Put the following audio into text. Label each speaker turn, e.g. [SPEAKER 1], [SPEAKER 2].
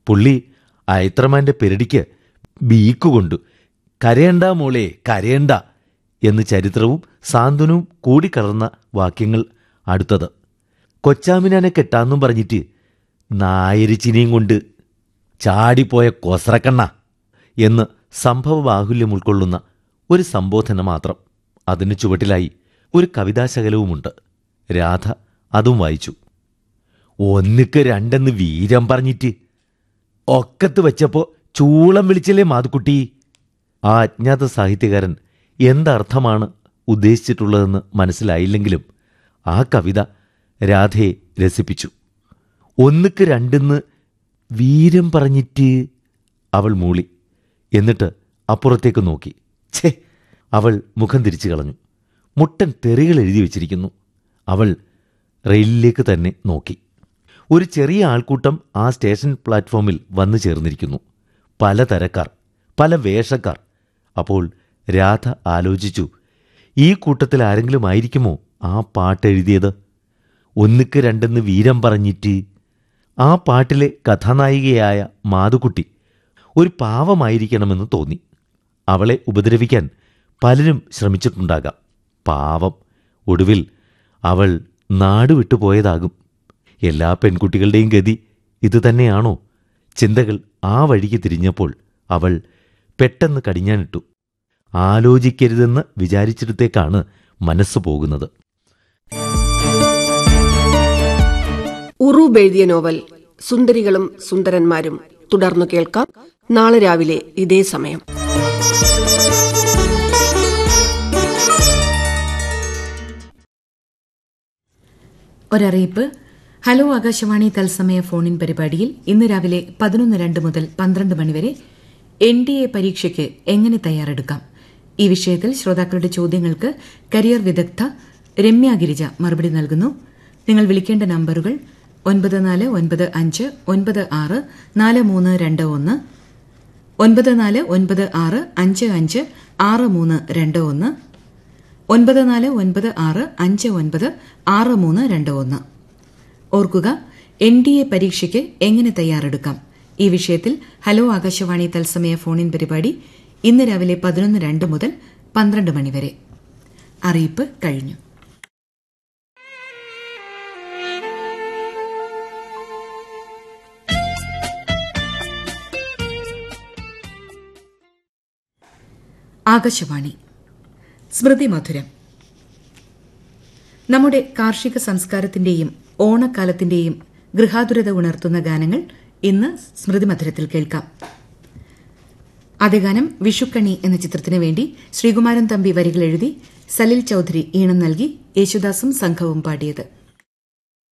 [SPEAKER 1] പുള്ളി അയത്രമാന്റെ പെരടിക്ക് ബീക്ക് കൊണ്ടു കരയണ്ട മോളെ കരയണ്ട എന്ന് ചരിത്രവും സാന്ത്വനവും കൂടിക്കലർന്ന വാക്യങ്ങൾ അടുത്തത് കൊച്ചാമിനാനെ കെട്ടാന്നും പറഞ്ഞിട്ട് നായരിച്ചിനെയും കൊണ്ട് ചാടിപ്പോയ കൊസറക്കണ്ണ എന്ന് സംഭവ ബാഹുല്യം ഉൾക്കൊള്ളുന്ന ഒരു സംബോധന മാത്രം അതിന് ചുവട്ടിലായി ഒരു കവിതാശകലവുമുണ്ട് രാധ അതും വായിച്ചു ഒന്നിക്ക് രണ്ടെന്ന് വീരം പറഞ്ഞിട്ട് ഒക്കത്ത് വെച്ചപ്പോ ചൂളം വിളിച്ചില്ലേ മാതുക്കുട്ടി ആ അജ്ഞാത സാഹിത്യകാരൻ എന്തർത്ഥമാണ് ഉദ്ദേശിച്ചിട്ടുള്ളതെന്ന് മനസ്സിലായില്ലെങ്കിലും ആ കവിത രാധയെ രസിപ്പിച്ചു ഒന്നിക്ക് രണ്ടെന്ന് വീരം പറഞ്ഞിട്ട് അവൾ മൂളി എന്നിട്ട് അപ്പുറത്തേക്ക് നോക്കി ഛേ അവൾ മുഖം തിരിച്ചു കളഞ്ഞു മുട്ടൻ തെറികൾ എഴുതി വച്ചിരിക്കുന്നു അവൾ റെയിലിലേക്ക് തന്നെ നോക്കി ഒരു ചെറിയ ആൾക്കൂട്ടം ആ സ്റ്റേഷൻ പ്ലാറ്റ്ഫോമിൽ വന്നു ചേർന്നിരിക്കുന്നു പല തരക്കാർ പല വേഷക്കാർ അപ്പോൾ രാധ ആലോചിച്ചു ഈ കൂട്ടത്തിൽ ആരെങ്കിലും ആയിരിക്കുമോ ആ പാട്ടെഴുതിയത് ഒന്നിക്ക് രണ്ടെന്ന് വീരം പറഞ്ഞിട്ട് ആ പാട്ടിലെ കഥാനായികയായ മാതുക്കുട്ടി ഒരു പാവമായിരിക്കണമെന്ന് തോന്നി അവളെ ഉപദ്രവിക്കാൻ പലരും ശ്രമിച്ചിട്ടുണ്ടാകാം പാവം ഒടുവിൽ അവൾ നാട് വിട്ടുപോയതാകും എല്ലാ പെൺകുട്ടികളുടെയും ഗതി ഇതുതന്നെയാണോ ചിന്തകൾ ആ വഴിക്ക് തിരിഞ്ഞപ്പോൾ അവൾ പെട്ടെന്ന് കടിഞ്ഞാനിട്ടു ആലോചിക്കരുതെന്ന് വിചാരിച്ചിടത്തേക്കാണ് മനസ്സ് പോകുന്നത്
[SPEAKER 2] ഉറൂബ് എഴുതിയ നോവൽ സുന്ദരികളും സുന്ദരന്മാരും തുടർന്നു കേൾക്കാം നാളെ രാവിലെ ഇതേ സമയം
[SPEAKER 3] ഒരറിയിപ്പ് ഹലോ ആകാശവാണി തത്സമയ ഫോണിൻ പരിപാടിയിൽ ഇന്ന് രാവിലെ പതിനൊന്ന് രണ്ട് മുതൽ പന്ത്രണ്ട് മണിവരെ എൻ ഡി എ പരീക്ഷയ്ക്ക് എങ്ങനെ തയ്യാറെടുക്കാം ഈ വിഷയത്തിൽ ശ്രോതാക്കളുടെ ചോദ്യങ്ങൾക്ക് കരിയർ വിദഗ്ധ രമ്യ ഗിരിജ മറുപടി നൽകുന്നു നിങ്ങൾ വിളിക്കേണ്ട നമ്പറുകൾ ഒൻപത് നാല് ഒൻപത് അഞ്ച് ഒൻപത് ആറ് നാല് മൂന്ന് രണ്ട് ഒന്ന് ഒൻപത് നാല് ഒൻപത് ആറ് അഞ്ച് അഞ്ച് ആറ് മൂന്ന് രണ്ട് ഒന്ന് ഒൻപത് നാല് ഒൻപത് ആറ് അഞ്ച് ഒൻപത് ആറ് മൂന്ന് രണ്ട് ഒന്ന് ഓർക്കുക എൻ ഡി എ പരീക്ഷയ്ക്ക് എങ്ങനെ തയ്യാറെടുക്കാം ഈ വിഷയത്തിൽ ഹലോ ആകാശവാണി തത്സമയ ഫോണിൻ പരിപാടി ഇന്ന് രാവിലെ പതിനൊന്ന് രണ്ട് മുതൽ പന്ത്രണ്ട് മണിവരെ അറിയിപ്പ് കഴിഞ്ഞു ആകാശവാണി സ്മൃതി മധുരം നമ്മുടെ കാർഷിക സംസ്കാരത്തിന്റെയും ഓണക്കാലത്തിന്റെയും ഗൃഹാതുരത ഉണർത്തുന്ന ഗാനങ്ങൾ ഇന്ന് സ്മൃതി മധുരത്തിൽ കേൾക്കാം ആദ്യ ഗാനം വിഷുക്കണി എന്ന ചിത്രത്തിനു വേണ്ടി ശ്രീകുമാരൻ തമ്പി വരികൾ എഴുതി സലിൽ ചൌധരി ഈണം നൽകി യേശുദാസും സംഘവും പാടിയത്